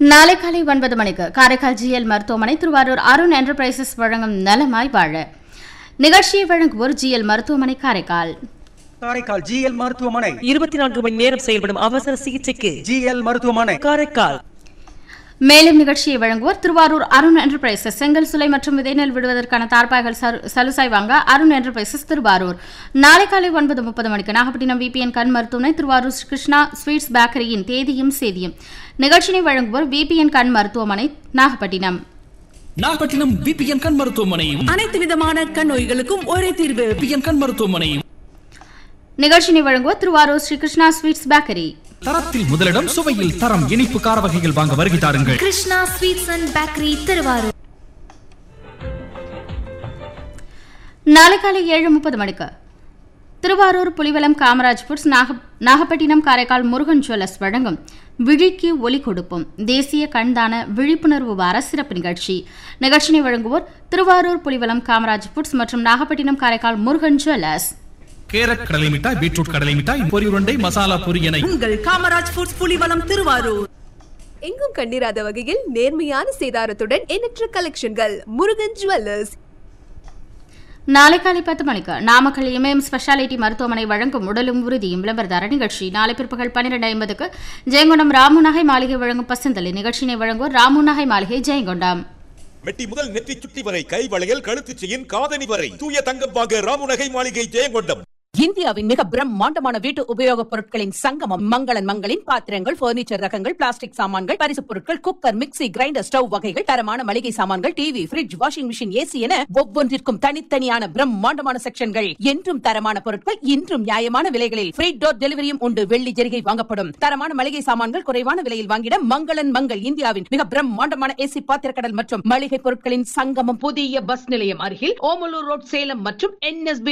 நாளை காலை ஒன்பது மணிக்கு காரைக்கால் ஜிஎல் மருத்துவமனை திருவாரூர் அருண் என்டர்பிரைசஸ் வழங்கும் நலமாய் வாழ நிகழ்ச்சியை வழங்குவோர் ஜிஎல் மருத்துவமனை காரைக்கால் காரைக்கால் ஜிஎல் மருத்துவமனை இருபத்தி நான்கு மணி நேரம் செயல்படும் அவசர சிகிச்சைக்கு ஜிஎல் மருத்துவமனை காரைக்கால் மேலும் நிகழ்ச்சியை வழங்குவோர் திருவாரூர் அருண் என்டர்பிரைசஸ் செங்கல் சுலை மற்றும் விதைநெல் விடுவதற்கான தார்பாய்கள் சரு- சலுசாய் வாங்க அருண் என்டர்பிரைசஸ் திருவாரூர் நாளை காலை ஒன்பது முப்பது மணிக்கு நாகப்பட்டினம் விபிஎன் கண் மருத்துவமனை திருவாரூர் ஸ்ரீ கிருஷ்ணா ஸ்வீட்ஸ் பேக்கரியின் தேதியும் சேதியும் நிகழ்ச்சியை வழங்குவோர் விபிஎன் கண் மருத்துவமனை நாகப்பட்டினம் நாகப்பட்டினம் விபிஎன் கண் மருத்துவமனையும் அனைத்து விதமான கண் நோய்களுக்கும் ஒரே தீர்வு விபிஎன் கண் மருத்துவமனையும் நிகழ்ச்சியை வழங்குவோர் திருவாரூர் ஸ்ரீ கிருஷ்ணா ஸ்வீட்ஸ் பேக்கரி தரத்தில் முதலிடம் சுவையில் தரம் இனிப்பு கார வகைகள் வாங்க வருகை தாருங்கள் Krishna sweets and bakery Thiruvarur நாளை காலை ஏழு முப்பது மணிக்கு திருவாரூர் புலிவலம் காமராஜ் ஃபுட்ஸ் நாக நாகப்பட்டினம் காரைக்கால் முருகன் ஜுவல்லர்ஸ் வழங்கும் விழிக்கு ஒலி கொடுப்போம் தேசிய கண்தான விழிப்புணர்வு வார சிறப்பு நிகழ்ச்சி நிகழ்ச்சியை வழங்குவோர் திருவாரூர் புலிவலம் காமராஜ் ஃபுட்ஸ் மற்றும் நாகப்பட்டினம் காரைக்கால் முருகன் ஜுவல்லர்ஸ் கேரட் கடலை மிட்டாய் பீட்ரூட் கடலை மிட்டாய் பொரி உருண்டை மசாலா பொரி என உங்கள் காமராஜ் ஃபுட்ஸ் புலிவலம் திருவாரூர் எங்கும் கண்டிராத வகையில் நேர்மையான சேதாரத்துடன் எண்ணற்ற கலெக்ஷன்கள் முருகன் ஜுவல்லர்ஸ் நாளை காலை பத்து மணிக்கு நாமக்கல் இமயம் ஸ்பெஷாலிட்டி மருத்துவமனை வழங்கும் உடலும் உறுதியும் விளம்பரதார நிகழ்ச்சி நாளை பிற்பகல் பன்னிரண்டு ஐம்பதுக்கு ஜெயங்கொண்டம் ராமுநகை மாளிகை வழங்கும் பசந்தலி நிகழ்ச்சியினை வழங்குவோர் ராமுநகை மாளிகை ஜெயங்கொண்டம் மெட்டி முதல் நெற்றி சுட்டி வரை கை வளையல் கழுத்து செயின் காதணி வரை தூய தங்கம் வாங்க ராமுநகை மாளிகை ஜெயங்கொண்டம் இந்தியாவின் மிக பிரம்மாண்டமான வீட்டு உபயோகப் பொருட்களின் சங்கமம் மங்களன் மங்களின் பாத்திரங்கள் பர்னிச்சர் ரகங்கள் பிளாஸ்டிக் சாமான்கள் பரிசுப் பொருட்கள் குக்கர் மிக்ஸி கிரைண்டர் ஸ்டவ் வகைகள் தரமான மளிகை சாமான்கள் TV fridge washing machine AC என ஒவ்வொன்றிற்கும் தனித்தனியான பிரம்மாண்டமான செக்ஷன்கள் என்றும் தரமான பொருட்கள் இன்றும் நியாயமான விலைகளில் ஃப்ரீ டோர் டெலிவரியும் உண்டு வெள்ளி ஜெரிகை வாங்கப்படும் தரமான மளிகை சாமான்கள் குறைவான விலையில் வாங்கிட மங்களன் மங்கள் இந்தியாவின் மிக பிரம்மாண்டமான ஏசி பாத்திரக்கடல் மற்றும் மளிகை பொருட்களின் சங்கமம் புதிய பஸ் நிலையம் அருகில் ஓமலூர் ரோட் சேலம் மற்றும் என்எஸ்பி